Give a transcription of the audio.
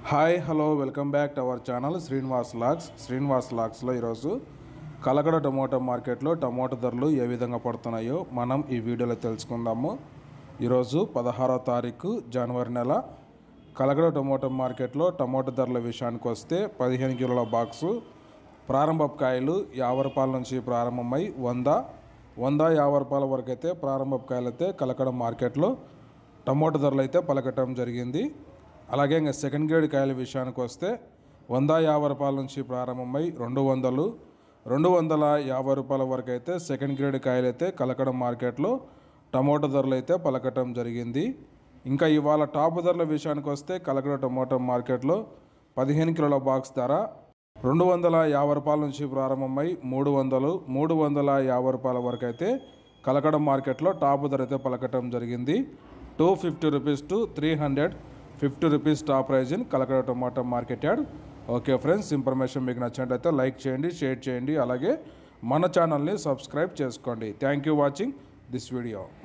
hi hello welcome back to our channel Srinivas లాక్స్ శ్రీనివాస్ లాక్స్లో ఈరోజు కలకడ టమోటా మార్కెట్లో టమోటా ధరలు ఏ విధంగా పడుతున్నాయో మనం ఈ వీడియోలో తెలుసుకుందాము ఈరోజు పదహారో తారీఖు జనవరి నెల కలకడ టమోటా మార్కెట్లో టమోటా ధరల విషయానికి వస్తే పదిహేను కిలోల బాక్సు ప్రారంభపు కాయలు యాభై రూపాయల నుంచి ప్రారంభమై వంద వంద యాభై రూపాయల వరకు అయితే ప్రారంభపు కాయలు అయితే కలకడ మార్కెట్లో టమోటా ధరలు అయితే పలకటం జరిగింది అలాగే ఇంకా సెకండ్ గ్రేడ్ కాయల విషయానికి వస్తే వంద యాభై రూపాయల నుంచి ప్రారంభమై రెండు వందలు రెండు వందల యాభై రూపాయల వరకు అయితే సెకండ్ గ్రేడ్ కాయలు అయితే కలకడ మార్కెట్లో టమోటా ధరలు అయితే పలకటం జరిగింది ఇంకా ఇవాళ టాప్ ధరల విషయానికి వస్తే కలకడ టమోటా మార్కెట్లో పదిహేను కిలోల బాక్స్ ధర రెండు వందల యాభై రూపాయల నుంచి ప్రారంభమై మూడు వందలు మూడు వందల యాభై రూపాయల వరకు అయితే కలకడ మార్కెట్లో టాప్ ధర అయితే పలకటం జరిగింది two fifty rupees to three hundred fifty rupees top price in Kalakada tomato market yard okay friends information మీకు నచ్చినట్లయితే లైక్ చేయండి షేర్ చేయండి అలాగే మన ఛానల్ని సబ్స్క్రైబ్ చేసుకోండి thank you watching this video